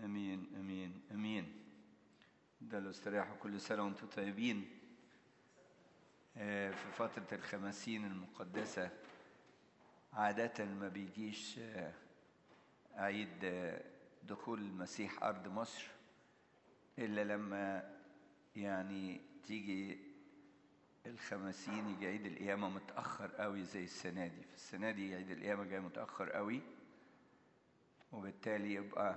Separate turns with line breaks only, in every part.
امين امين امين ده الاستراحة كل سنة وانتم طيبين آه، في فترة الخمسين المقدسة عادة ما بيجيش آه، عيد آه، دخول المسيح أرض مصر إلا لما يعني تيجي الخمسين يجي عيد القيامة متأخر قوي زي السنة دي في السنة دي عيد القيامة جاي متأخر قوي وبالتالي يبقى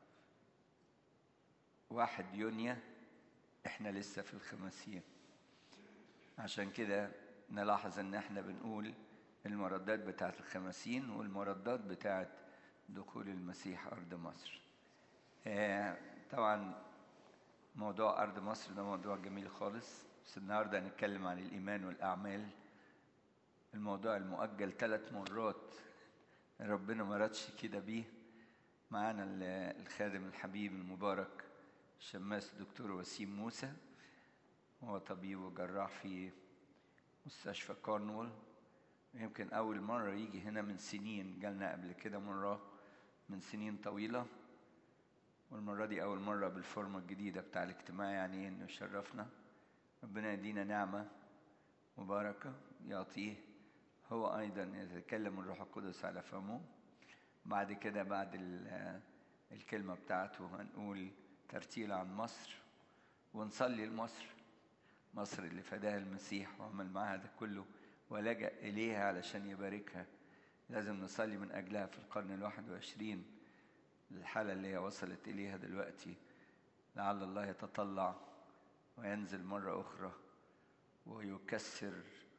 واحد يونيو احنا لسه في الخمسين عشان كده نلاحظ ان احنا بنقول المردات بتاعت الخمسين والمردات بتاعت دخول المسيح أرض مصر آه، طبعا موضوع أرض مصر ده موضوع جميل خالص بس النهاردة هنتكلم عن الإيمان والأعمال الموضوع المؤجل ثلاث مرات ربنا ما رادش كده بيه معانا ال- الخادم الحبيب المبارك شماس دكتور وسيم موسى هو طبيب وجراح في مستشفى كورنوول يمكن أول مرة يجي هنا من سنين جالنا قبل كده مرة من سنين طويلة والمرة دي أول مرة بالفورمة الجديدة بتاع الاجتماع يعني إنه يشرفنا ربنا يدينا نعمة مباركة يعطيه هو أيضا يتكلم الروح القدس على فمه بعد كده بعد ال- الكلمة بتاعته هنقول ترتيل عن مصر ونصلي لمصر مصر اللي فداها المسيح وعمل معاها ده كله ولجأ إليها علشان يباركها لازم نصلي من أجلها في القرن الواحد وعشرين الحالة اللي هي وصلت إليها دلوقتي لعل الله يتطلع وينزل مرة أخرى ويكسر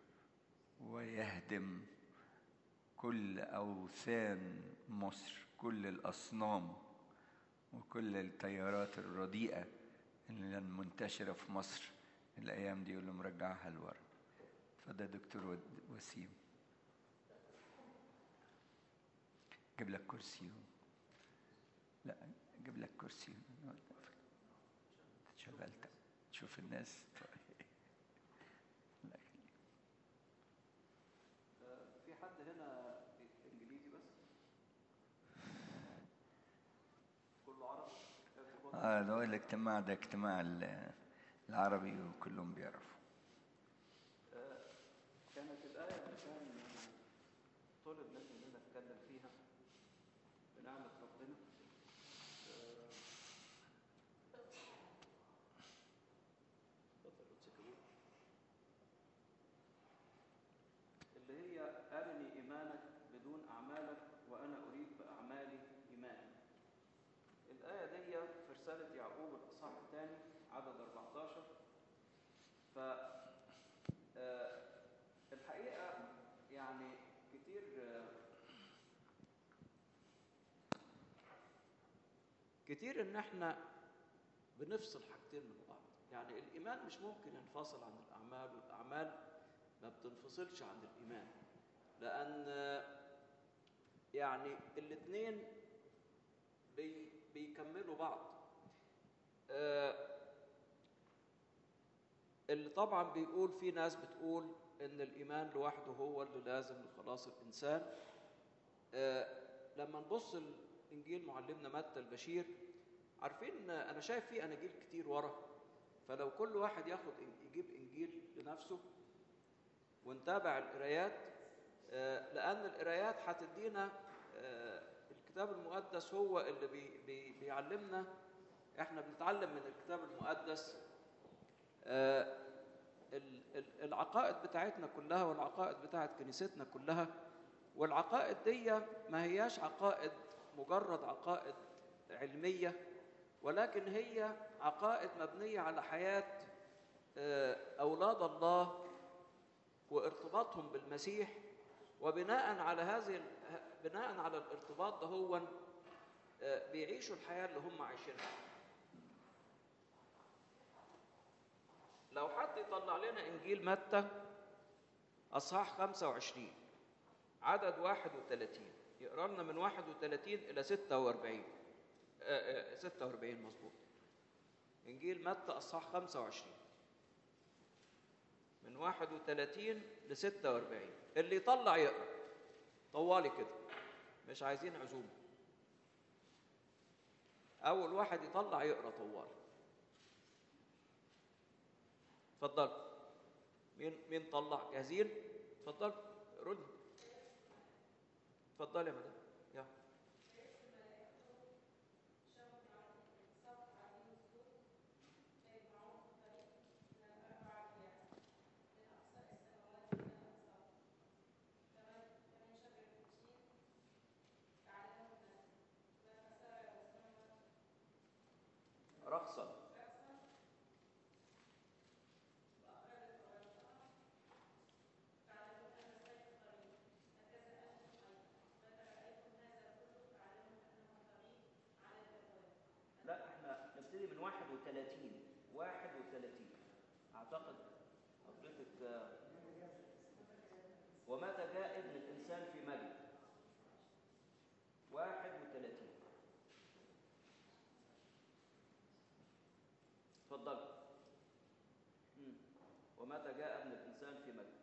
ويهدم كل أوثان مصر كل الأصنام وكل التيارات الرديئة اللي منتشرة في مصر الأيام دي واللي مرجعها لورا فده دكتور ود- وسيم جيب لك كرسي لا جيب لك كرسي شغلت تشوف الناس الله يخليك.
في حد هنا انجليزي بس كله عربي
اه ده هو الاجتماع ده اجتماع ال- العربي وكلهم بيعرفوا
آه، كانت الآية اللي كان طلب مني إن أنا أتكلم فيها بنعمة ربنا آه، اتفضل قدس كبير. اللي هي أرني إيمانك بدون أعمالك وأنا أريد بأعمالي إيماني الآية دي في رسالة يعقوب الإصحاح الثاني عدد 14 ف آه، الحقيقة يعني كتير آه، كتير ان احنا بنفصل حاجتين من بعض يعني الايمان مش ممكن ينفصل عن الاعمال والاعمال ما بتنفصلش عن الايمان لان آه، يعني الاثنين بي بيكملوا بعض آه، اللي طبعا بيقول في ناس بتقول ان الايمان لوحده هو اللي لازم لخلاص الانسان آه، لما نبص الانجيل معلمنا متى البشير عارفين آه، انا شايف في اناجيل كتير ورا فلو كل واحد ياخد إن- يجيب انجيل لنفسه ونتابع القرايات آه، لان القرايات هتدينا آه، الكتاب المقدس هو اللي بي بي بيعلمنا احنا بنتعلم من الكتاب المقدس آه، ال- ال- العقائد بتاعتنا كلها والعقائد بتاعت كنيستنا كلها والعقائد دي ما هياش عقائد مجرد عقائد علمية ولكن هي عقائد مبنية على حياة آه، أولاد الله وارتباطهم بالمسيح وبناء على هذه ال- بناء على الارتباط ده هو آه، بيعيشوا الحياة اللي هم عايشينها لو حد يطلع لنا انجيل متى اصحاح 25 عدد 31 يقرا لنا من 31 الى 46 آه، آه، 46 مظبوط انجيل متى اصحاح 25 من 31 ل 46 اللي يطلع يقرا طوالي كده مش عايزين عزومه اول واحد يطلع يقرا طوال اتفضل مين مين طلع جاهزين اتفضل رد اتفضل يا مدام يلا رقصا
لا احنا نبتدي من 31 31 اعتقد حضرتك آه، ومتى جاء ابن الانسان في مجد 31 اتفضل مم. ومتى جاء ابن الانسان في مجد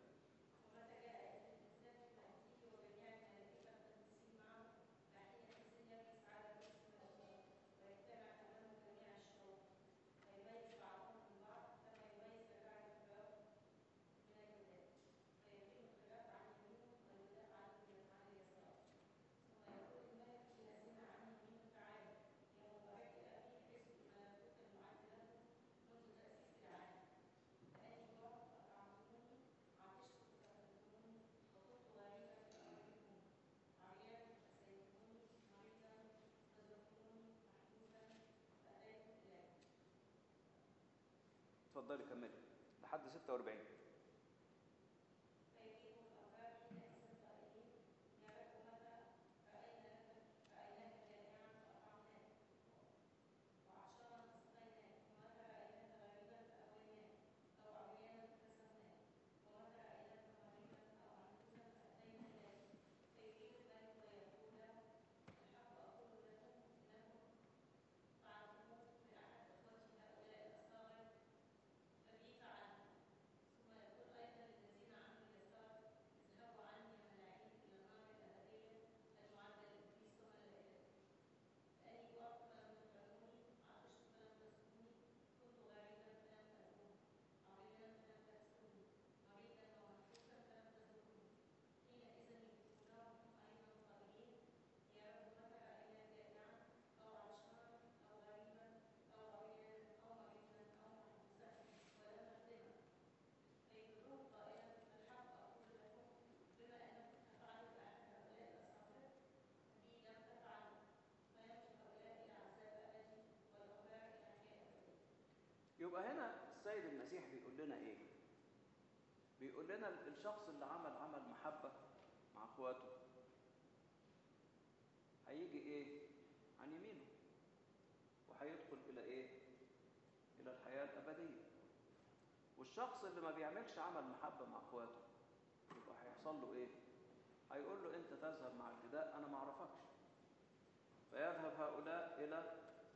اتفضلي كملي لحد 46 يبقى هنا السيد المسيح بيقول لنا ايه بيقول لنا الشخص اللي عمل عمل محبة مع اخواته هيجي ايه عن يمينه وهيدخل الى ايه الى الحياة الابدية والشخص اللي ما بيعملش عمل محبة مع اخواته يبقى هيحصل له ايه هيقول له انت تذهب مع الفداء انا ما اعرفكش فيذهب هؤلاء الى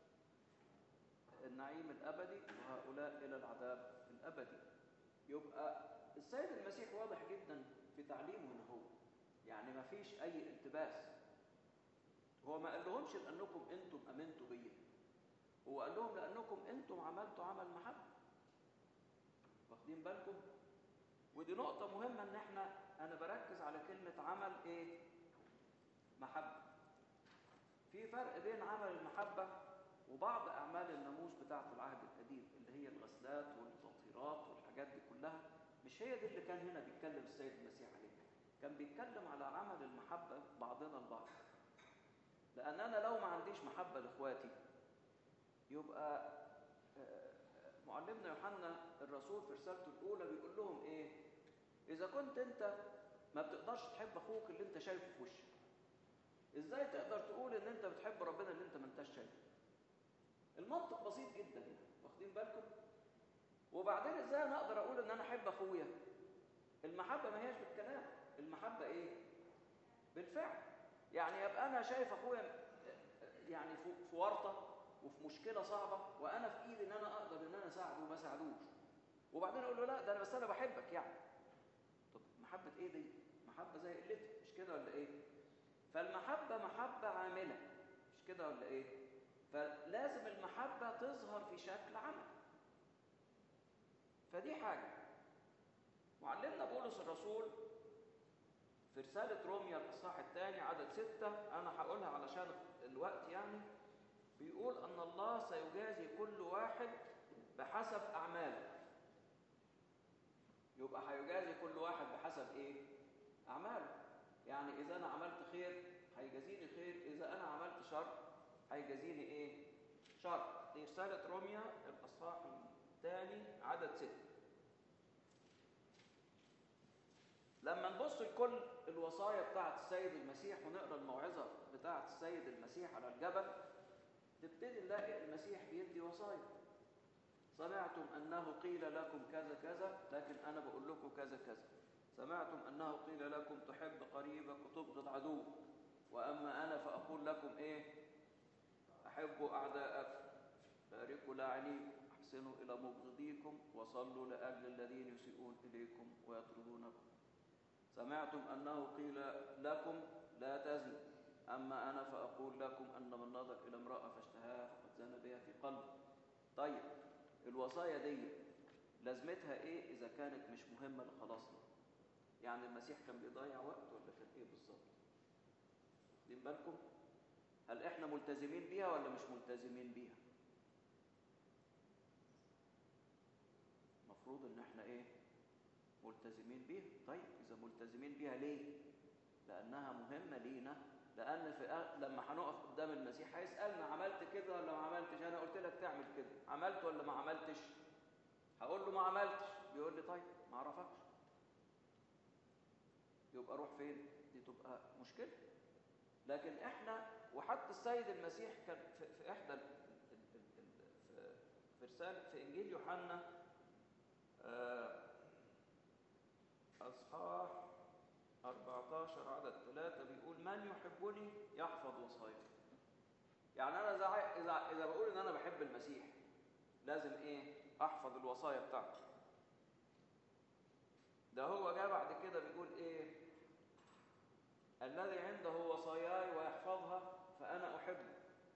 النعيم الابدي وهؤلاء الى العذاب الابدي يبقى السيد المسيح واضح جدا في تعليمه هنا هو يعني ما فيش اي التباس هو ما قال لهمش لانكم انتم امنتوا بيا هو قال لهم لانكم انتم عملتوا عمل محبه واخدين بالكم ودي نقطه مهمه ان احنا انا بركز على كلمه عمل ايه محبه في فرق بين عمل المحبه وبعض اعمال الناموس بتاعه العهد القديم اللي هي الغسلات والتطهيرات والحاجات دي كلها مش هي دي اللي كان هنا بيتكلم السيد المسيح عليها كان بيتكلم على عمل المحبه بعضنا البعض لان انا لو ما عنديش محبه لاخواتي يبقى آه، معلمنا يوحنا الرسول في رسالته الاولى بيقول لهم ايه اذا كنت انت ما بتقدرش تحب اخوك اللي انت شايفه في وشك ازاي تقدر تقول ان انت بتحب ربنا اللي انت ما انتش شايفه المنطق بسيط جدا يعني واخدين بالكم وبعدين ازاي انا اقدر اقول ان انا احب اخويا المحبه ما هياش بالكلام المحبه ايه بالفعل يعني يبقى انا شايف اخويا يعني في في ورطه وفي مشكله صعبه وانا في ايدي ان انا اقدر ان انا اساعده وما اساعدوش وبعدين اقول له لا ده انا بس انا بحبك يعني طب محبه ايه دي محبه زي قلتها مش كده ولا ايه فالمحبه محبه عامله مش كده ولا ايه فلازم المحبة تظهر في شكل عمل فدي حاجة معلمنا بولس الرسول في رسالة روميا الإصحاح الثاني عدد ستة أنا هقولها علشان الوقت يعني بيقول أن الله سيجازي كل واحد بحسب أعماله يبقى هيجازي كل واحد بحسب إيه؟ أعماله يعني إذا أنا عملت خير هيجازيني خير إذا أنا عملت شر هيجازيني إيه؟ شر دي رسالة روميا الإصحاح الثاني عدد ستة لما نبص لكل الوصايا بتاعة السيد المسيح ونقرا الموعظة بتاعة السيد المسيح على الجبل نبتدي نلاقي المسيح بيدي وصايا سمعتم أنه قيل لكم كذا كذا لكن أنا بقول لكم كذا كذا سمعتم أنه قيل لكم تحب قريبك وتبغض عدوك وأما أنا فأقول لكم إيه أحبوا أعداءكم باركوا لاعنيكم أحسنوا إلى مبغضيكم وصلوا لأجل الذين يسيئون إليكم ويطردونكم سمعتم أنه قيل لكم لا تزنوا أما أنا فأقول لكم أن من نظر إلى امرأة فاشتهاها فقد زنى بها في قلبه طيب الوصايا دي لازمتها إيه إذا كانت مش مهمة لخلاصنا يعني المسيح كان بيضيع وقت ولا كان إيه بالظبط واخدين بالكم هل إحنا ملتزمين بيها ولا مش ملتزمين بيها المفروض إن إحنا إيه ملتزمين بيها طيب إذا ملتزمين بيها ليه لأنها مهمة لينا لأن في أ... لما هنقف قدام المسيح هيسألنا عملت كده ولا ما عملتش أنا قلت لك تعمل كده عملت ولا ما عملتش هقول له ما عملتش بيقول لي طيب ما اعرفكش يبقى روح فين دي تبقى مشكلة لكن احنا وحتى السيد المسيح كان في, في احدى ال... ال... ال... ال... في رسالة في انجيل يوحنا آه اصحاح 14 عدد 3 بيقول من يحبني يحفظ وصاياي يعني انا اذا اذا اذا بقول ان انا بحب المسيح لازم ايه احفظ الوصايا بتاعته ده هو جاء بعد كده بيقول ايه الذي عنده وصاياي ويحفظها فانا احبه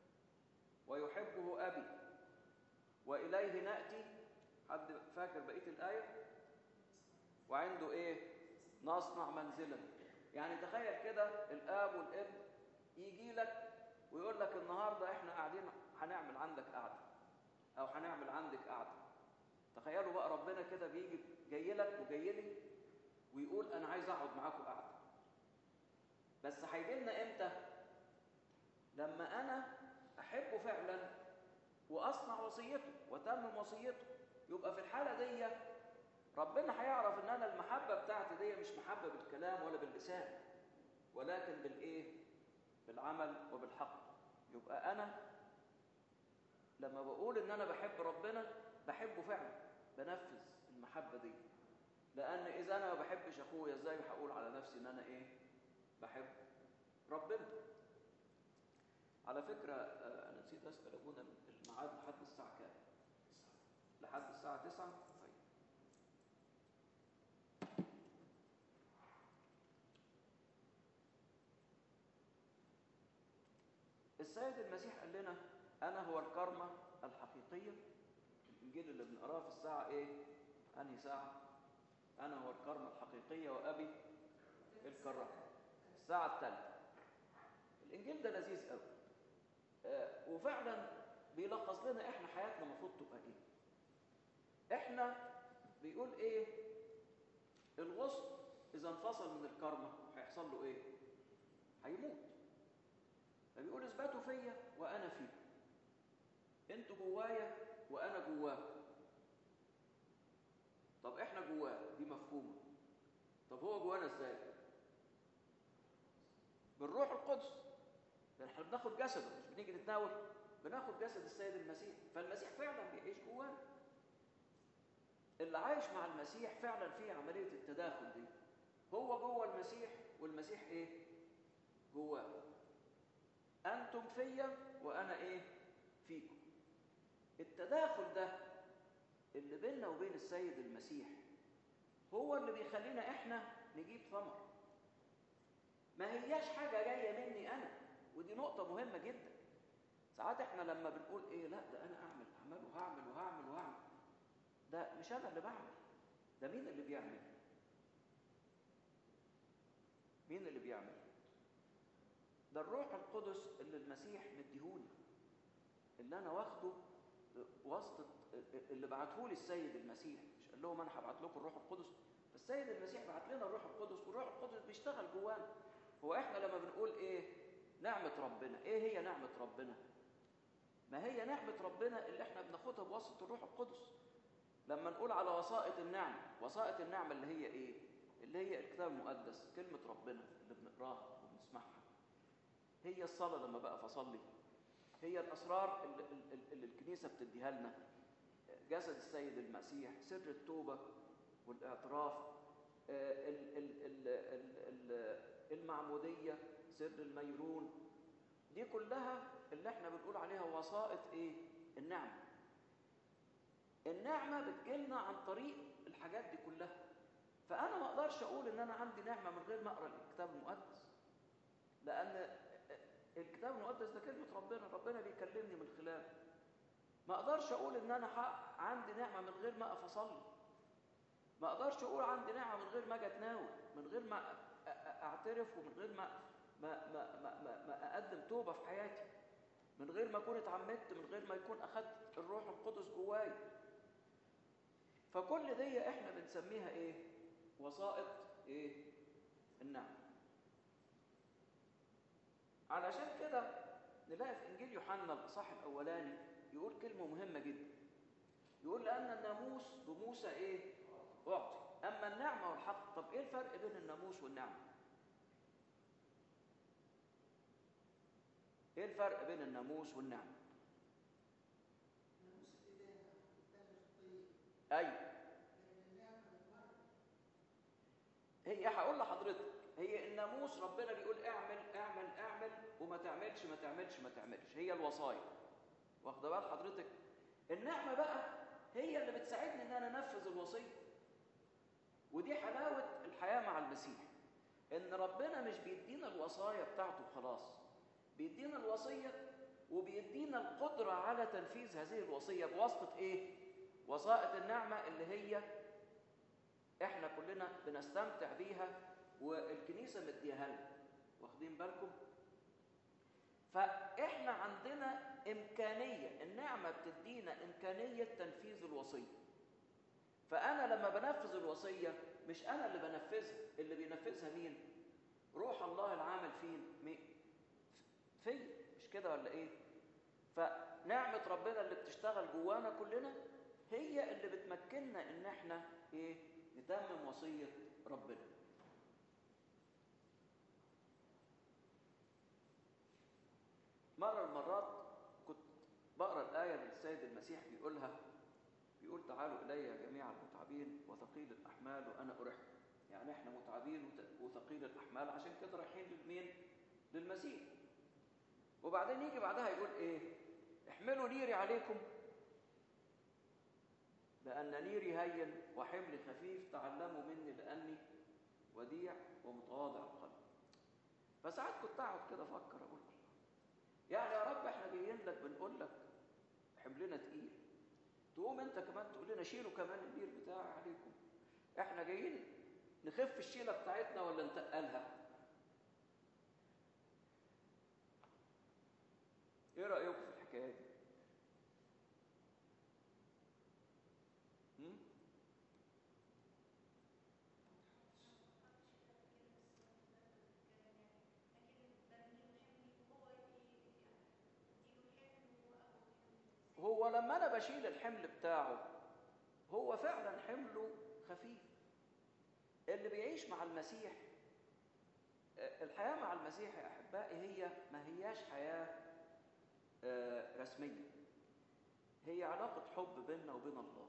ويحبه ابي واليه ناتي حد فاكر بقيه الايه وعنده ايه نصنع منزلا يعني تخيل كده الاب والابن يجي لك ويقول لك النهارده احنا قاعدين هنعمل عندك قعده او هنعمل عندك قعده تخيلوا بقى ربنا كده بيجي جاي لك وجاي لي ويقول انا عايز اقعد معاكم قعده بس هيجي لنا امتى لما انا احبه فعلا واصنع وصيته وتمم وصيته يبقى في الحاله دي ربنا هيعرف ان انا المحبه بتاعتي دي مش محبه بالكلام ولا باللسان ولكن بالايه بالعمل وبالحق يبقى انا لما بقول ان انا بحب ربنا بحبه فعلا بنفذ المحبه دي لان اذا انا ما بحبش اخويا ازاي هقول على نفسي ان انا ايه بحب ربنا على فكره انا نسيت اسال ابونا الميعاد لحد الساعه كام لحد الساعه 9 طيب السيد المسيح قال لنا انا هو الكرمه الحقيقيه الانجيل اللي بنقراه في الساعه ايه انهي ساعه انا هو الكرمه الحقيقيه وابي الكرم الساعه الثالثه الانجيل ده لذيذ قوي آه وفعلا بيلخص لنا احنا حياتنا المفروض تبقى ايه احنا بيقول ايه الغصن اذا انفصل من الكرمه هيحصل له ايه هيموت فبيقول اثبتوا فيا وانا فيكم انتوا جوايا وانا جواكم طب احنا جواه دي مفهومه طب هو جوانا ازاي بالروح القدس ده احنا بناخد جسده مش بنيجي نتناول بناخد جسد السيد المسيح فالمسيح فعلا بيعيش جوانا اللي عايش مع المسيح فعلا في عمليه التداخل دي هو جوه المسيح والمسيح ايه جواه أنتم فيا وأنا إيه فيكم التداخل ده اللي بيننا وبين السيد المسيح هو اللي بيخلينا إحنا نجيب ثمر ما هياش حاجة جاية مني أنا ودي نقطة مهمة جدا ساعات احنا لما بنقول ايه لا ده انا اعمل اعمل وهعمل وهعمل وهعمل ده مش انا اللي بعمل ده مين اللي بيعمل مين اللي بيعمل ده الروح القدس اللي المسيح مديهوني اللي انا واخده واسطه اللي بعته لي السيد المسيح مش قال لهم انا هبعت لكم الروح القدس السيد المسيح بعت لنا الروح القدس والروح القدس بيشتغل جوانا هو احنا لما بنقول ايه نعمه ربنا ايه هي نعمه ربنا ما هي نعمه ربنا اللي احنا بناخدها بواسطه الروح القدس لما نقول على وسائط النعمه وسائط النعمه اللي هي ايه اللي هي الكتاب المقدس كلمه ربنا اللي بنقراها وبنسمعها هي الصلاه لما بقى فصلي هي الاسرار اللي, اللي الكنيسه بتديها لنا جسد السيد المسيح سر التوبه والاعتراف ال- ال- ال- ال- المعموديه سر الميرون دي كلها اللي احنا بنقول عليها وسائط ايه النعمه النعمه بتجيلنا عن طريق الحاجات دي كلها فانا ما اقدرش اقول ان انا عندي نعمه من غير ما اقرا الكتاب المقدس لان الكتاب المقدس ده كلمه ربنا ربنا بيكلمني من خلاله ما اقدرش اقول ان انا عندي نعمه من غير ما اقف اصلي ما اقدرش اقول عندي نعمه من غير ما اجي اتناول من غير ما اعترف ومن غير ما ما ما ما, ما, ما اقدم توبه في حياتي من غير ما اكون اتعمدت من غير ما يكون اخدت الروح القدس جواي فكل دي احنا بنسميها ايه وسائط ايه النعمه علشان كده نلاقي في انجيل يوحنا الاصحاح الاولاني يقول كلمه مهمه جدا يقول لان الناموس بموسى ايه اعطي اما النعمه والحق طب ايه الفرق بين الناموس والنعمه ايه الفرق بين الناموس والنعمه ايوه هي هقول لحضرتك هي الناموس ربنا بيقول اعمل اعمل اعمل وما تعملش ما تعملش ما تعملش هي الوصايا واخده بال حضرتك النعمه بقى هي اللي بتساعدني ان انا انفذ الوصيه ودي حلاوه الحياه مع المسيح ان ربنا مش بيدينا الوصايا بتاعته خلاص بيدينا الوصيه وبيدينا القدره على تنفيذ هذه الوصيه بواسطه ايه وسائط النعمه اللي هي احنا كلنا بنستمتع بيها والكنيسه مديها لنا واخدين بالكم فاحنا عندنا امكانيه النعمه بتدينا امكانيه تنفيذ الوصيه فانا لما بنفذ الوصيه مش انا اللي بنفذها اللي بينفذها مين روح الله العامل فين مين في مش كده ولا ايه فنعمه ربنا اللي بتشتغل جوانا كلنا هي اللي بتمكننا ان احنا ايه نتمم وصيه ربنا مرة المرات كنت بقرا الآية اللي السيد المسيح بيقولها بيقول تعالوا إلي جميع المتعبين وثقيل الأحمال وأنا أريحكم يعني إحنا متعبين وثقيل الأحمال عشان كده رايحين لمين؟ للمسيح وبعدين يجي بعدها يقول إيه؟ احملوا نيري عليكم لأن نيري هين وحملي خفيف تعلموا مني لأني وديع ومتواضع القلب فساعات كنت أقعد كده أفكر أقول يعني يا رب احنا جايين لك بنقول لك حملنا تقيل تقوم انت كمان تقول لنا شيلوا كمان النير بتاعي عليكم احنا جايين نخف الشيله بتاعتنا ولا نتقلها ايه رايكم في الحكايه دي هم؟ هو لما انا بشيل الحمل بتاعه هو فعلا حمله خفيف اللي بيعيش مع المسيح الحياة مع المسيح يا أحبائي هي ما هياش حياة رسمية هي علاقة حب بيننا وبين الله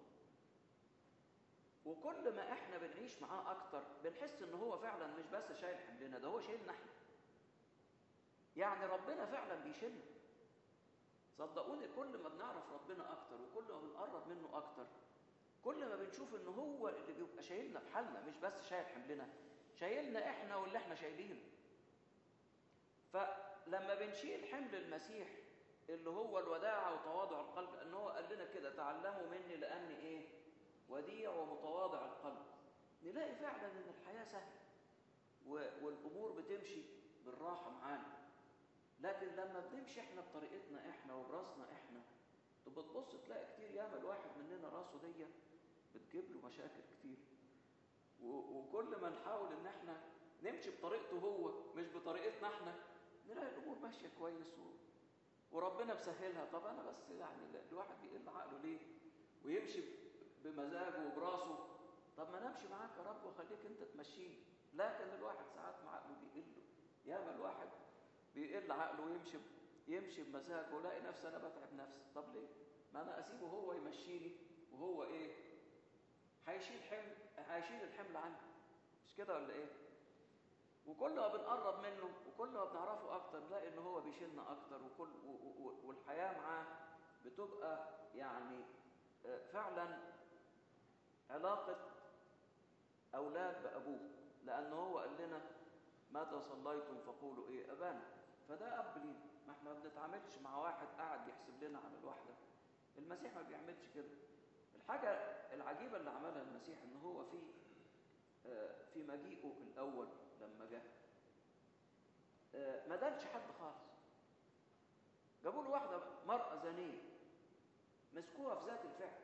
وكل ما احنا بنعيش معاه اكتر بنحس ان هو فعلا مش بس شايل حملنا ده هو شايلنا احنا يعني ربنا فعلا بيشيلنا صدقوني كل ما بنعرف ربنا اكتر وكل ما بنقرب منه اكتر كل ما بنشوف ان هو اللي بيبقى شايلنا في حالنا مش بس شايل حملنا شايلنا احنا واللي احنا شايلينه فلما بنشيل حمل المسيح اللي هو الوداعة وتواضع القلب لأن هو قال لنا كده تعلموا مني لأني إيه وديع ومتواضع القلب نلاقي فعلا إن الحياة سهلة و- والأمور بتمشي بالراحة معانا لكن لما بنمشي احنا بطريقتنا احنا وبراسنا احنا تبقى تبص تلاقي كتير ياما الواحد مننا راسه دي بتجيب له مشاكل كتير و- وكل ما نحاول ان احنا نمشي بطريقته هو مش بطريقتنا احنا نلاقي الامور ماشيه كويس و... وربنا مسهلها طب انا بس يعني ال- الواحد بيقل عقله ليه ويمشي بمزاجه وبراسه طب ما نمشي معاك يا رب وخليك انت تمشيني لكن الواحد ساعات مع عقله بيقل ياما الواحد بيقل عقله ويمشي يمشي بمزاجه ولاقي نفسي انا بتعب نفسي طب ليه ما انا اسيبه هو يمشيني وهو ايه هيشيل حمل هيشيل الحمل عني مش كده ولا ايه وكل ما بنقرب منه وكل ما بنعرفه اكتر نلاقي ان هو بيشيلنا اكتر وكل و- و- و- والحياه معاه بتبقى يعني آه، فعلا علاقه اولاد بابوه لان هو قال لنا متى صليتم فقولوا ايه ابانا فده اب لينا ما احنا ما بنتعاملش مع واحد قاعد بيحسب لنا على الواحده المسيح ما بيعملش كده الحاجه العجيبه اللي عملها المسيح ان هو في آه، في مجيئه الاول لما جه آه، ما دانش حد خالص جابوا له واحده مراه زانيه مسكوها في ذات الفعل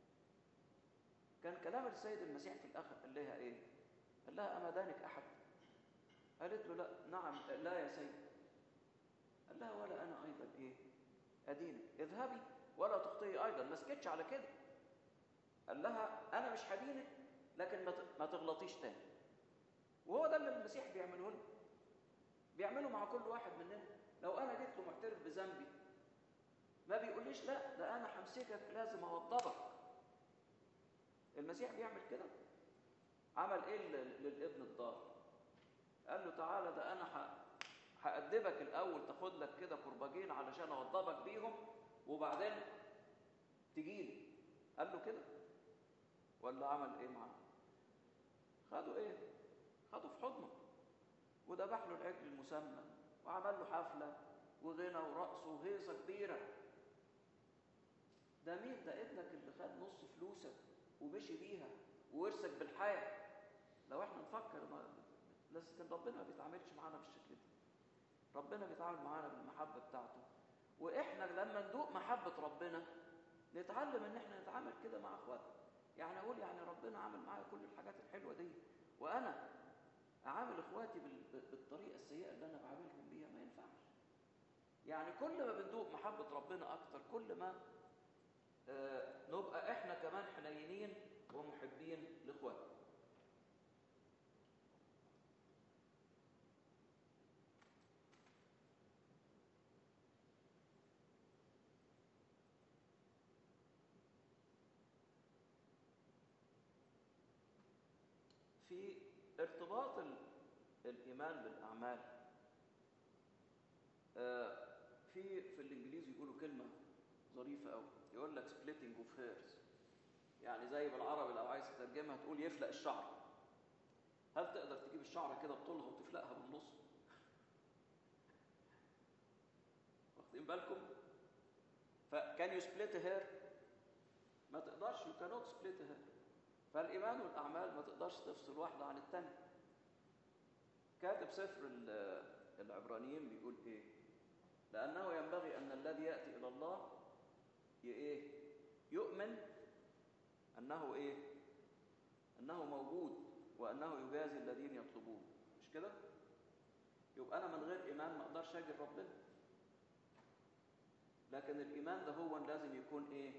كان كلام السيد المسيح في الاخر قال لها ايه قال لها اما دانك احد قالت له لا نعم لا يا سيد قال لها ولا انا ايضا ايه ادينك اذهبي ولا تخطئي ايضا ما سكتش على كده قال لها انا مش هدينك لكن ما ت- ما تغلطيش تاني وهو ده اللي المسيح بيعمله لنا بيعمله مع كل واحد مننا لو انا جيت له معترف بذنبي ما بيقوليش لا ده انا همسكك لازم اوضبك المسيح بيعمل كده عمل ايه لل- للابن الضال قال له تعالى ده انا ه- هأدبك الاول تاخد لك كده كرباجين علشان اوضبك بيهم وبعدين تجيلي قال له كده ولا عمل ايه معاه خدوا ايه خدوا في حضنه وذبح له العجل المسمى وعمل له حفله وغنى ورقص وهيصه كبيره ده مين ده ابنك اللي خد نص فلوسك ومشي بيها وورثك بالحياه لو احنا نفكر ما لكن ربنا ما بيتعاملش معانا بالشكل ده ربنا بيتعامل معانا بالمحبه بتاعته واحنا لما ندوق محبه ربنا نتعلم ان احنا نتعامل كده مع اخواتنا يعني اقول يعني ربنا عامل معايا كل الحاجات الحلوه دي وانا اعامل اخواتي بال- بالطريقه السيئه اللي انا بعاملهم بيها ما ينفعش يعني كل ما بندوق محبه ربنا اكتر كل ما آه، نبقى احنا كمان حنينين ومحبين لاخواتنا في ارتباط ال- الإيمان بالأعمال آه، في في الإنجليزي يقولوا كلمة ظريفة أوي يقول لك splitting of hairs يعني زي بالعربي لو عايز تترجمها تقول يفلق الشعر هل تقدر تجيب الشعرة كده بطولها وتفلقها بالنص؟ واخدين بالكم؟ فكان يو سبليت هير ما تقدرش يو كانوت سبليت هير فالإيمان والأعمال ما تقدرش تفصل واحدة عن التانية كاتب سفر ال- العبرانيين بيقول إيه لأنه ينبغي أن الذي يأتي إلى الله ي- إيه يؤمن أنه إيه أنه موجود وأنه يجازي الذين يطلبون مش كده يبقى أنا من غير إيمان ما أقدرش أجي ربنا لكن الإيمان ده هو لازم يكون إيه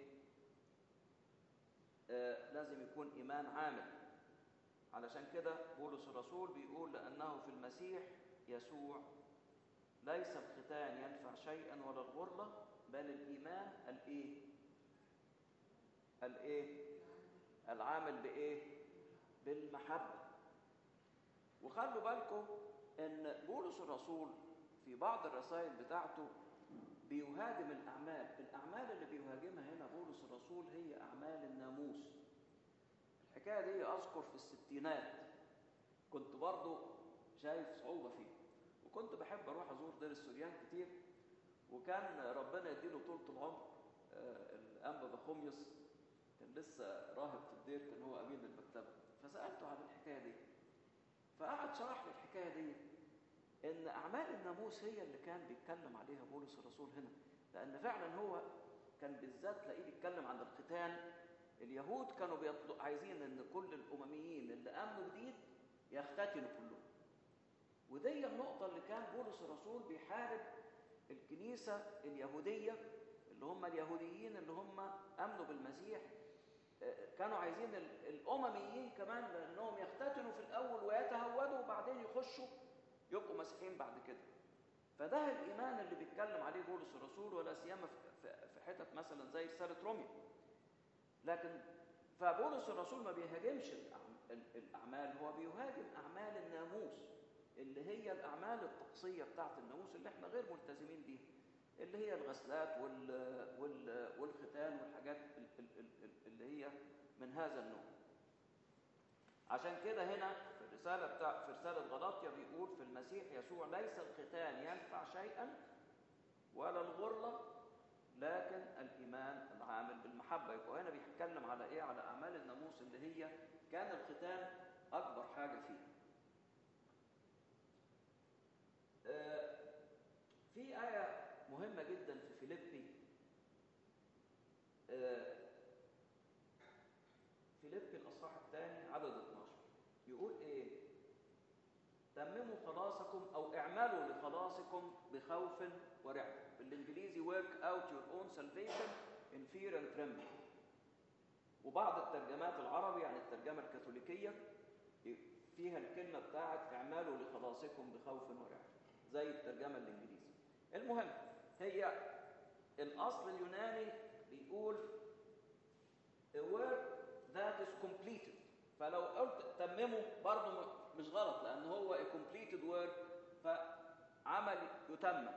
آه، لازم يكون إيمان عامل علشان كده بولس الرسول بيقول لأنه في المسيح يسوع ليس الختان ينفع شيئا ولا الغرلة بل الإيمان الإيه؟ الإيه؟ العامل بإيه؟ بالمحبة وخلوا بالكم إن بولس الرسول في بعض الرسائل بتاعته بيهاجم الأعمال الأعمال اللي بيهاجمها هنا بولس الرسول هي أعمال الناموس الحكاية دي أذكر في الستينات كنت برضو شايف صعوبة فيه وكنت بحب أروح أزور دير السوريان كتير وكان ربنا يديله طولة العمر آه، الأنبا بخوميوس كان لسه راهب في الدير كان هو أمين المكتبة فسألته عن الحكاية دي فقعد شرح لي الحكاية دي إن أعمال الناموس هي اللي كان بيتكلم عليها بولس الرسول هنا لأن فعلا هو كان بالذات تلاقيه بيتكلم عن الختان اليهود كانوا بيطلق عايزين إن كل الأمميين اللي آمنوا جديد يختتنوا كلهم ودي النقطة اللي كان بولس الرسول بيحارب الكنيسة اليهودية اللي هم اليهوديين اللي هم آمنوا بالمسيح آه، كانوا عايزين ال- الأمميين كمان لأنهم يختتنوا في الأول ويتهودوا وبعدين يخشوا يبقوا مسيحيين بعد كده فده الإيمان اللي بيتكلم عليه بولس الرسول ولا سيما في- في في حتت مثلا زي رسالة روميا لكن فبولس الرسول ما بيهاجمش الأعم- ال- الأعمال هو بيهاجم أعمال الناموس اللي هي الأعمال الطقسية بتاعت الناموس اللي احنا غير ملتزمين بيها اللي هي الغسلات وال وال والختان والحاجات ال- ال- ال- ال- اللي هي من هذا النوع عشان كده هنا في الرسالة بتاع في رسالة غلاطيا بيقول في المسيح يسوع ليس الختان ينفع شيئا ولا الغرلة لكن الإيمان العامل بالمحبة يبقى هنا بيتكلم على إيه؟ على أعمال الناموس اللي هي كان الختان أكبر حاجة فيها. آه، في آية مهمة جدا في فيليبي آه، فيليبي الأصحاح الثاني عدد 12 يقول إيه؟ تمموا خلاصكم أو اعملوا لخلاصكم بخوف ورعب بالإنجليزي work out your own salvation in fear and trembling وبعض الترجمات العربي يعني الترجمة الكاثوليكية فيها الكلمة بتاعت اعملوا لخلاصكم بخوف ورعب زي الترجمة الإنجليزي المهم هي الأصل اليوناني بيقول a work that is completed فلو قلت تممه برضه م- مش غلط لأن هو a completed work فعمل يتمم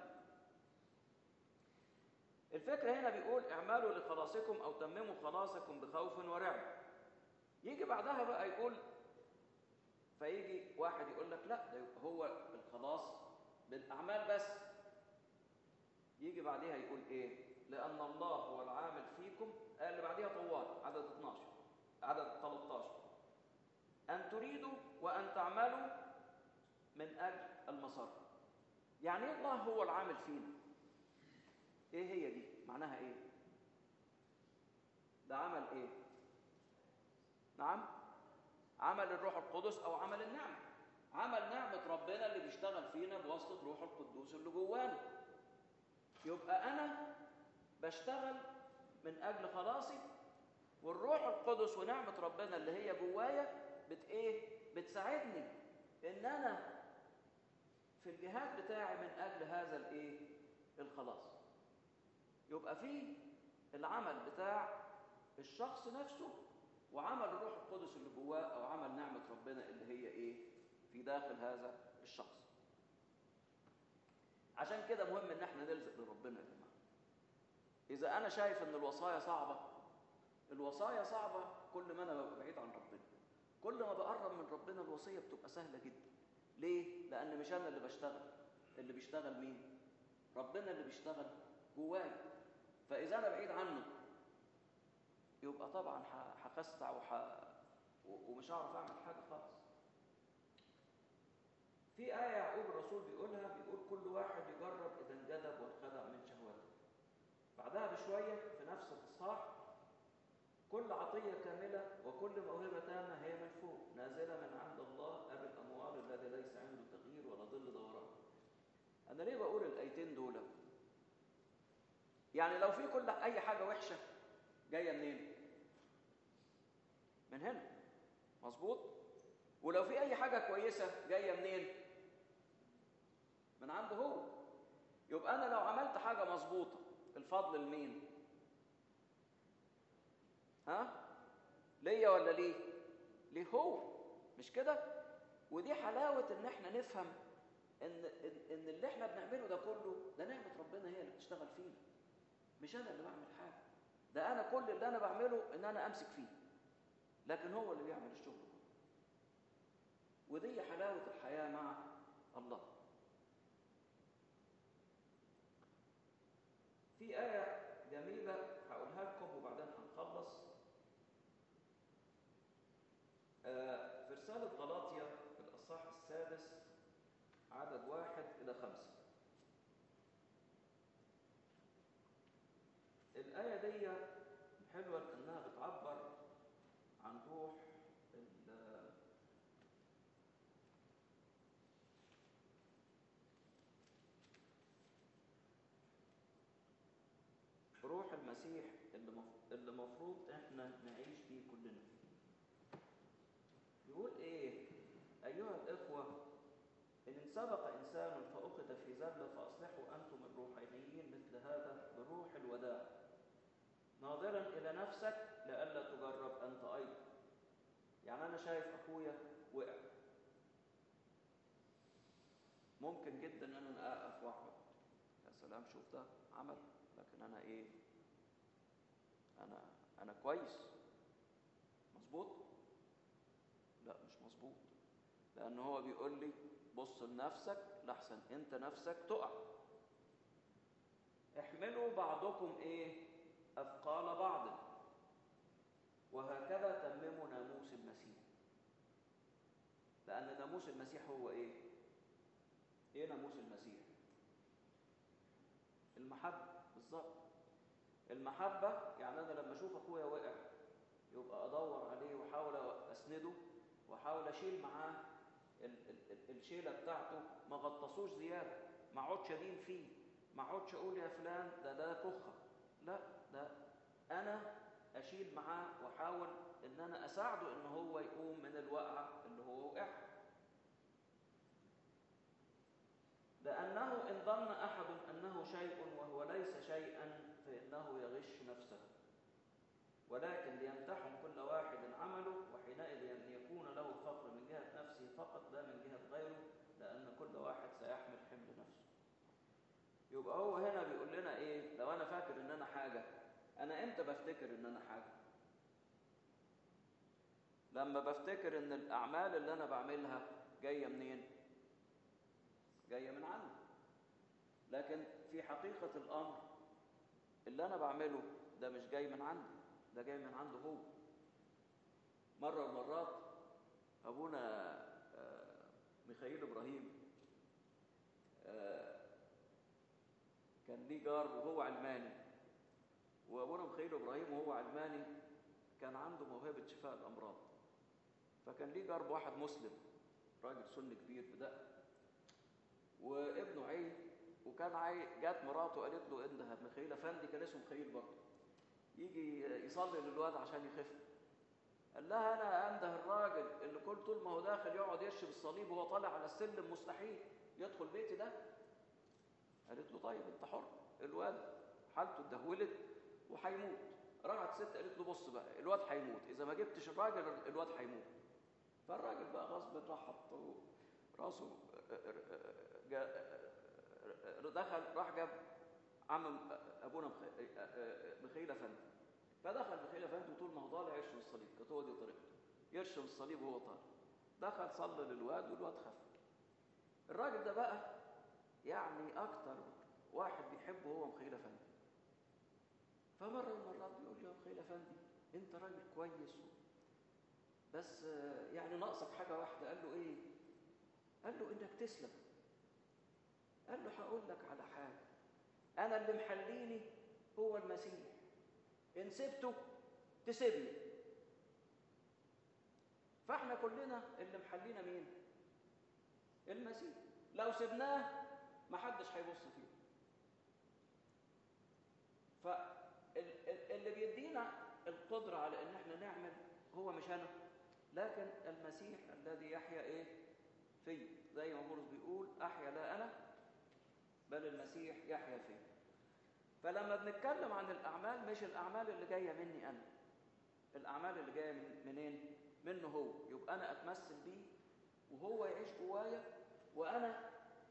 الفكرة هنا بيقول اعملوا لخلاصكم أو تمموا خلاصكم بخوف ورعب يجي بعدها بقى يقول فيجي واحد يقول لك لا ده يبقى هو الخلاص بالأعمال بس يجي بعديها يقول ايه لأن الله هو العامل فيكم آه اللي بعديها طوال عدد 12 عدد 13 أن تريدوا وأن تعملوا من أجل المسار يعني إيه الله هو العامل فينا ايه هي دي معناها ايه ده عمل ايه نعم عمل الروح القدس او عمل النعمه عمل نعمه ربنا اللي بيشتغل فينا بواسطه روح القدوس اللي جوانا يبقى انا بشتغل من اجل خلاصي والروح القدس ونعمه ربنا اللي هي جوايا بت ايه بتساعدني ان انا في الجهاد بتاعي من اجل هذا الايه الخلاص يبقى فيه العمل بتاع الشخص نفسه وعمل الروح القدس اللي جواه او عمل نعمه ربنا اللي هي ايه في داخل هذا الشخص عشان كده مهم ان احنا نلزق لربنا يا جماعه اذا انا شايف ان الوصايا صعبه الوصايا صعبه كل ما انا ببقى بعيد عن ربنا كل ما بقرب من ربنا الوصيه بتبقى سهله جدا ليه لان مش انا اللي بشتغل اللي بيشتغل مين ربنا اللي بيشتغل جوايا فاذا انا بعيد عنه يبقى طبعا ه- هخستع وح... و- ومش هعرف اعمل حاجه خالص في آية يعقوب الرسول بيقولها بيقول كل واحد يجرب إذا انجذب وانخدع من شهواته بعدها بشوية في نفس الإصحاح كل عطية كاملة وكل موهبة تامة هي من فوق نازلة من عند الله أبي الأموال الذي ليس عنده تغيير ولا ظل دوران أنا ليه بقول الآيتين دول؟ يعني لو في كل أي حاجة وحشة جاية منين؟ من هنا مظبوط؟ ولو في أي حاجة كويسة جاية منين؟ من عنده هو يبقى أنا لو عملت حاجة مظبوطة الفضل لمين؟ ها؟ ليا ولا ليه؟ ليه هو مش كده؟ ودي حلاوة إن إحنا نفهم إن إن إن اللي إحنا بنعمله ده كله ده نعمة ربنا هي اللي بتشتغل فينا مش أنا اللي بعمل حاجة ده أنا كل اللي أنا بعمله إن أنا أمسك فيه لكن هو اللي بيعمل الشغل كله ودي حلاوة الحياة مع الله في آية جميلة هقولها لكم وبعدين هنخلص آه، في رسالة غلاطيا في الأصحاح السادس عدد واحد إلى خمسة الآية دي حلوة لأنها بتعبر عن روح ال- روح المسيح اللي مف- اللي المفروض احنا نعيش بيه كلنا يقول ايه ايها الاخوه ان سبق انسان فاخذ في زله فاصلحوا انتم الروحانيين مثل هذا بروح الوداع ناظرا الى نفسك لئلا تجرب انت ايضا يعني انا شايف اخويا وقع ممكن جدا ان انا اقف واحبط يا سلام شوف ده عمل لكن انا ايه انا انا كويس مظبوط لا مش مظبوط لان هو بيقول لي بص لنفسك لحسن انت نفسك تقع احملوا بعضكم ايه اثقال بعض وهكذا تمموا ناموس المسيح لان ناموس المسيح هو ايه ايه ناموس المسيح المحبه بالظبط المحبه يعني انا لما اشوف اخويا وقع يبقى ادور عليه واحاول اسنده واحاول اشيل معاه ال- ال- ال- الشيله بتاعته ما غطسوش زياده ما اقعدش ادين فيه ما اقعدش اقول يا فلان ده ده كخه لا ده انا اشيل معاه واحاول ان انا اساعده ان هو يقوم من الوقعه اللي هو وقعها لأنه إن ظن أحد أنه شيء وهو ليس شيئا فإنه يغش نفسه ولكن ليمتحن كل واحد عمله وحينئذ يكون له الفقر من جهة نفسه فقط لا من جهة غيره لأن كل واحد سيحمل حمل نفسه يبقى هو هنا بيقول لنا إيه لو أنا فاكر إن أنا حاجة أنا إمتى بفتكر إن أنا حاجة لما بفتكر إن الأعمال اللي أنا بعملها جاية منين جاية من عنده لكن في حقيقة الأمر اللي أنا بعمله ده مش جاي من عندي ده جاي من عنده هو مرة من المرات أبونا آه، ميخائيل إبراهيم آه، كان ليه جار وهو علماني وأبونا ميخائيل إبراهيم وهو علماني كان عنده موهبة شفاء الأمراض فكان ليه جار بواحد مسلم راجل سن كبير بدأ وابنه عي وكان عي جات مراته قالت له انده ميخائيل افندي كان اسمه ميخائيل برضه يجي يصلي للواد عشان يخف قال لها انا انده الراجل اللي كل طول ما هو داخل يقعد يشرب الصليب وهو طالع على السلم مستحيل يدخل بيتي ده قالت له طيب انت حر الواد حالته اتدهولت وهيموت رجعت ست قالت له بص بقى الواد هيموت اذا ما جبتش الراجل الواد هيموت فالراجل بقى غصب راح حط راسه جا- دخل راح جاب عم ابونا مخ- ميخائيل افندي فدخل ميخائيل افندي وطول ما هو طالع يرشم الصليب كانت هو دي طريقته يرشم الصليب وهو طالع دخل صلى للواد والواد خف الراجل ده بقى يعني اكتر واحد بيحبه هو ميخائيل افندي فمره من المرات بيقول له يا ميخائيل افندي انت راجل كويس بس آه، يعني ناقصك حاجه واحده قال له ايه قال له انك تسلم قال له هقول لك على حاجه انا اللي محليني هو المسيح ان سبته تسيبني فاحنا كلنا اللي محلينا مين المسيح لو سبناه محدش هيبص فيه فاللي بيدينا القدرة على ان احنا نعمل هو مش انا لكن المسيح الذي يحيا ايه في زي ما بولس بيقول احيا لا انا بل المسيح يحيا في فلما بنتكلم عن الاعمال مش الاعمال اللي جايه مني انا الاعمال اللي جايه من منين منه هو يبقى انا اتمثل بيه وهو يعيش جوايا وانا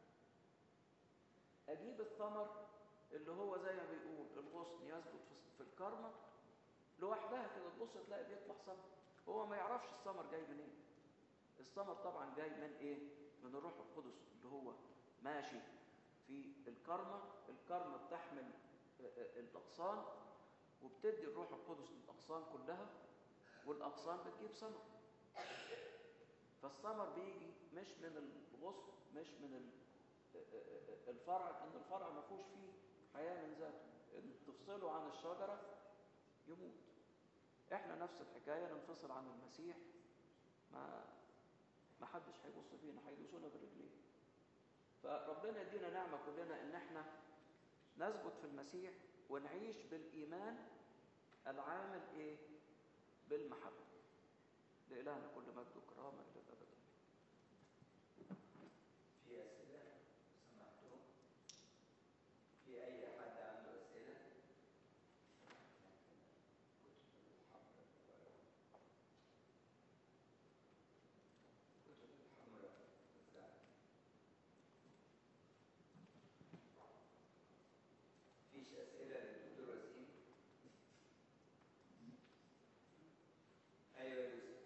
اجيب الثمر اللي هو زي ما بيقول الغصن يثبت في- في الكرمه لوحدها كده تبص تلاقي بيطلع ثمر هو ما يعرفش الثمر جاي منين الثمر طبعا جاي من ايه من الروح القدس اللي هو ماشي في الكرمه الكرمه بتحمل الأغصان وبتدي الروح القدس للأغصان كلها والأغصان بتجيب ثمر فالثمر بيجي مش من الغصن مش من ال- الفرع ان الفرع ما فيهوش فيه حياه من ذاته ان تفصله عن الشجره يموت احنا نفس الحكايه ننفصل عن المسيح ما ما حدش هيبص فينا هيدوسونا برجلين فربنا يدينا نعمه كلنا ان احنا نثبت في المسيح ونعيش بالايمان العامل ايه بالمحبه لإلهنا كل مجد وكرامه الى الابد
في أسئلة سمعتوا في أي حد عنده أسئلة فيش أسئلة للدكتور وسيم أيوة يا يوسف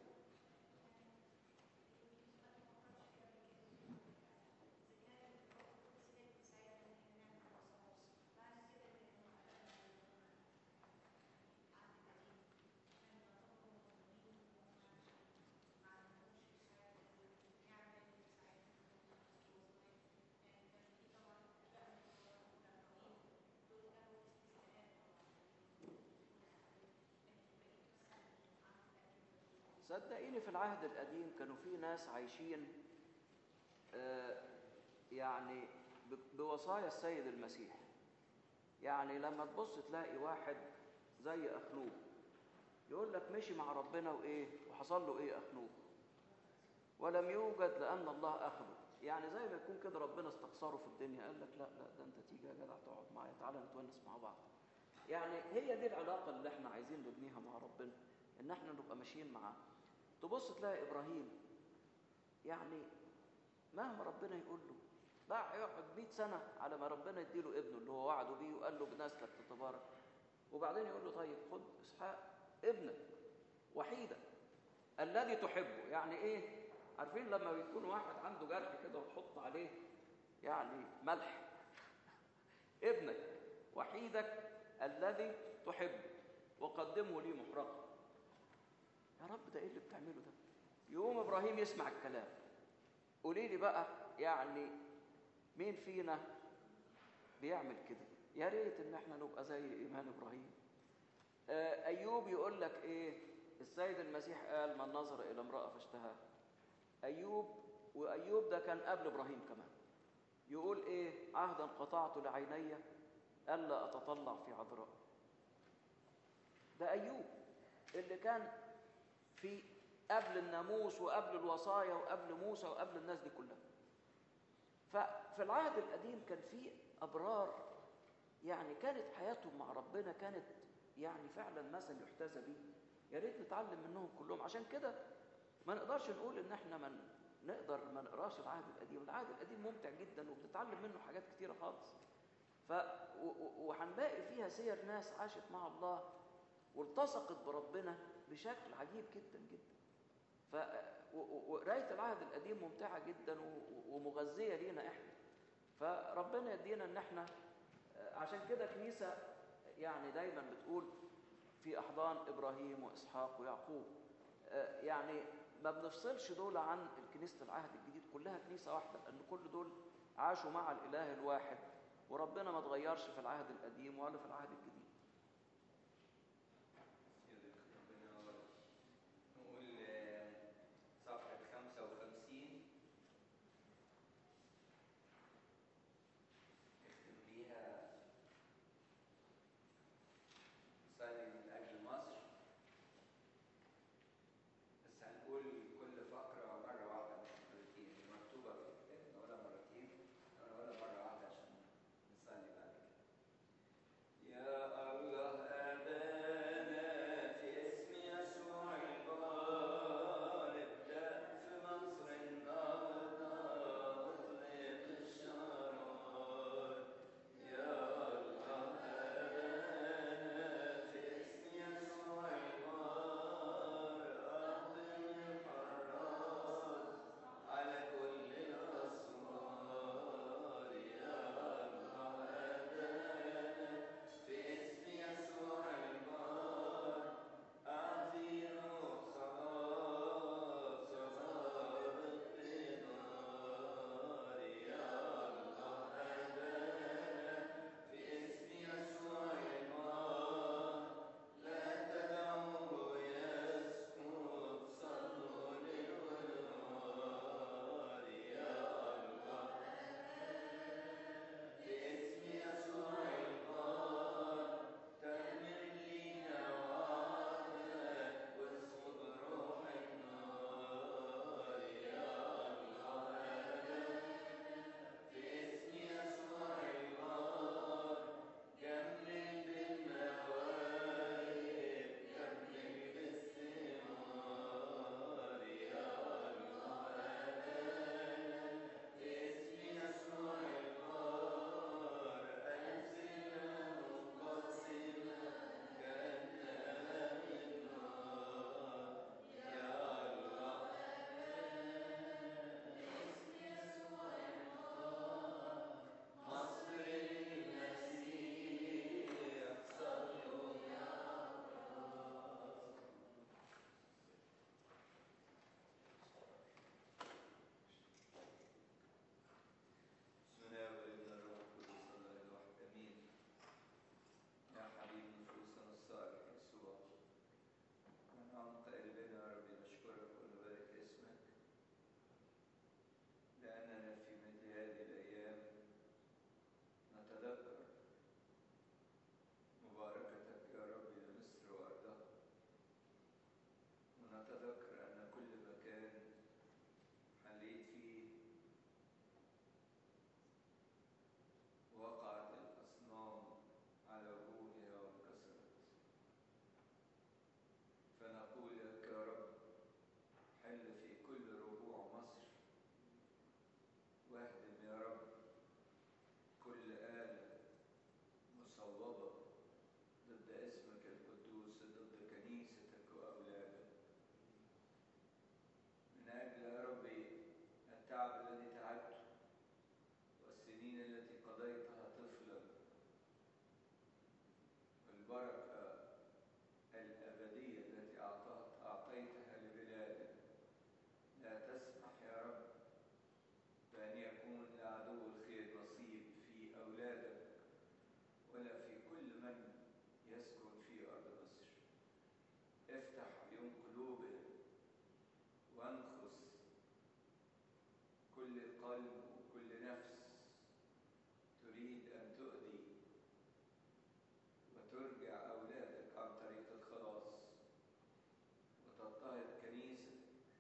صدقيني في العهد القديم كانوا في ناس عايشين آه، يعني ب- بوصايا السيد المسيح يعني لما تبص تلاقي واحد زي أخنوخ يقول لك مشي مع ربنا وإيه وحصل له إيه أخنوخ ولم يوجد لأن الله أخذه يعني زي ما يكون كده ربنا استخسره في الدنيا قال لك لا لا ده أنت تيجي يا جدع تقعد معايا تعالى نتونس مع بعض يعني هي دي العلاقة اللي احنا عايزين نبنيها مع ربنا ان احنا نبقى ماشيين معاه تبص تلاقي ابراهيم يعني مهما ربنا يقول له بقى يقعد 100 سنه على ما ربنا يديله ابنه اللي هو وعده بيه وقال له بنسلك تتبارك وبعدين يقول له طيب خد اسحاق ابنك وحيدك الذي تحبه يعني ايه عارفين لما بيكون واحد عنده جرح كده وتحط عليه يعني ملح ابنك وحيدك الذي تحبه وقدمه لي محرقا يا رب ده ايه اللي بتعمله ده يقوم ابراهيم يسمع الكلام قولي لي بقى يعني مين فينا بيعمل كده يا ريت ان احنا نبقى زي ايمان ابراهيم آه ايوب يقول لك ايه السيد المسيح قال من نظر الى امراه فاشتهاها ايوب وايوب ده كان قبل ابراهيم كمان يقول ايه عهدا قطعت لعيني الا اتطلع في عذراء ده ايوب اللي كان في قبل الناموس وقبل الوصايا وقبل موسى وقبل الناس دي كلها ففي العهد القديم كان في ابرار يعني كانت حياتهم مع ربنا كانت يعني فعلا مثل يحتذى به يا ريت نتعلم منهم كلهم عشان كده ما نقدرش نقول ان احنا من نقدر ما نقراش العهد القديم العهد القديم ممتع جدا وبتتعلم منه حاجات كتيره خالص ف و- و- وهنلاقي فيها سير ناس عاشت مع الله والتصقت بربنا بشكل عجيب جدا جدا ف و- و- وقرايه العهد القديم ممتعه جدا و- ومغذيه لينا احنا فربنا يدينا ان احنا عشان كده كنيسه يعني دايما بتقول في احضان ابراهيم واسحاق ويعقوب آه، يعني ما بنفصلش دول عن كنيسه العهد الجديد كلها كنيسه واحده لان كل دول عاشوا مع الاله الواحد وربنا ما اتغيرش في العهد القديم ولا في العهد الجديد
نقول آه، صفحة 55 اختم بيها نصلي من أجل مصر بس هنقول كل فقرة مرة واحدة مش مرتين هي مكتوبة في الكتاب نقولها مرتين نقولها مرة واحدة عشان نصلي بعد كده يا البركة الأبدية التي أعطت أعطيتها لبلادك لا تسمح يا رب بأن يكون لعدو الخير نصيب في أولادك ولا في كل من يسكن في أرض مصر افتح عيون قلوبهم وانخس كل قلب وكل نفس تريد أن تؤذي وترجع أولادك عن طريق الخلاص وتضطهد كنيستك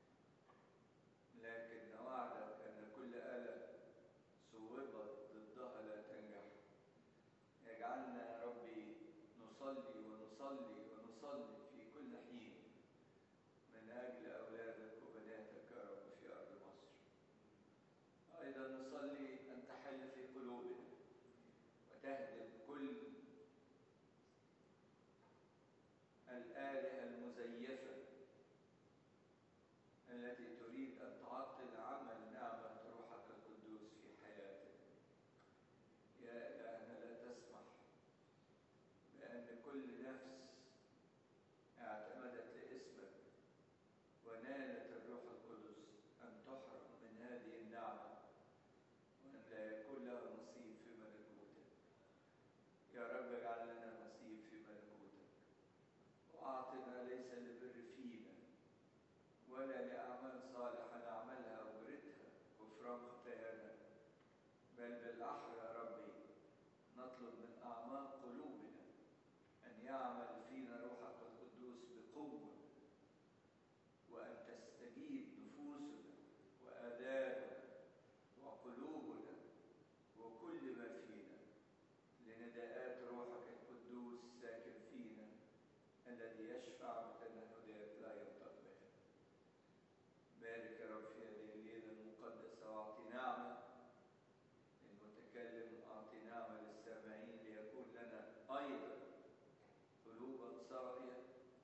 لكن وعدك أن كل آلة صوبت ضدها لا تنجح يجعلنا يا ربي نصلي ونصلي ونصلي في كل حين من أجل أولادك وبناتك يا رب في أرض مصر أيضا نصلي أن تحل في قلوبنا وتهدم كل الآلهة المزيفة التي تريد أن تعطل عمل نعمة روحك القدوس في حياتنا يا إلهنا لا تسمح بأن كل نفس اعتمدت لاسمك ونالت الروح القدس أن تحرم من هذه النعمة وأن لا يكون لها نصيب في ملكوتك يا رب اجعل لنا نصيب في ملكوتك وأعطنا ليس لبر فينا ولا لأعمال صالحة نعملها وردها غفران خطايانا بل بالأحرى يا ربي نطلب من أعماق قلوبنا أن يعمل فينا روحك القدوس بقوة وأن تستجيب نفوسنا وآذاننا وقلوبنا وكل ما فينا لنداءات روحك القدوس ساكن فينا الذي يشفع بتنهدات لا ينطق بها بارك يا رب في هذه الليلة المقدسة واعطي نعمة للمتكلم واعطي نعمة للسامعين ليكون لنا أيضا قلوبا صاغية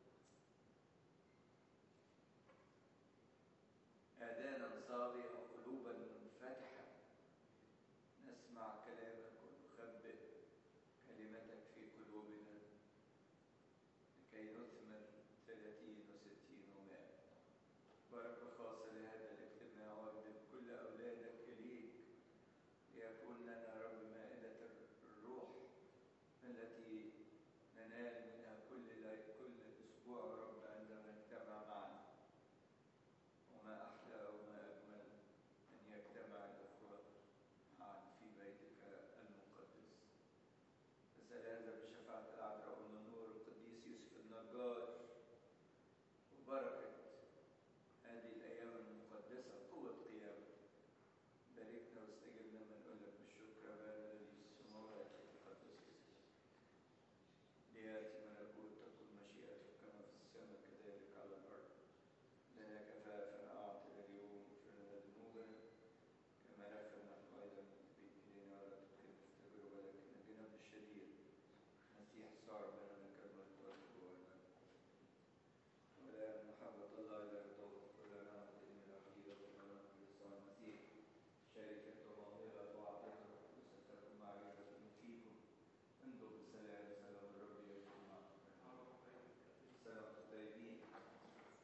آذانا صاغية وقلوبا منفتحة نسمع كلامك ونخبئ كلمتك في قلوبنا لكي نثمر ثلاثين وستين ومائة بركة خاصة لهذا الاجتماع واخدم كل أولادك إليك ليكون لنا يا رب مائدة الروح التي ننال منها كل ليل كل أسبوع يا رب عندما نجتمع معا وما أحلى وما أجمل أن يجتمع الأخوة معا في بيتك المقدس نسأل هذا بشفاعة العذراء أم النور القديس يوسف النجار وبركة هذه الأيام المقدسة قوة قيامة باركنا واستجبنا من نقول لك بالشكر يا بابا الذي في السماوات تقدس اسمك ليأتي ملكوتك تكن مشيئتك كما في السماء كذلك على الأرض لنا كفافنا أعطنا اليوم اغفر لنا ذنوبنا كما نغفر نحن أيضا المذنبين إلينا ولا تدخلنا في تجربة لكن نجنا من الشرير المسيح صار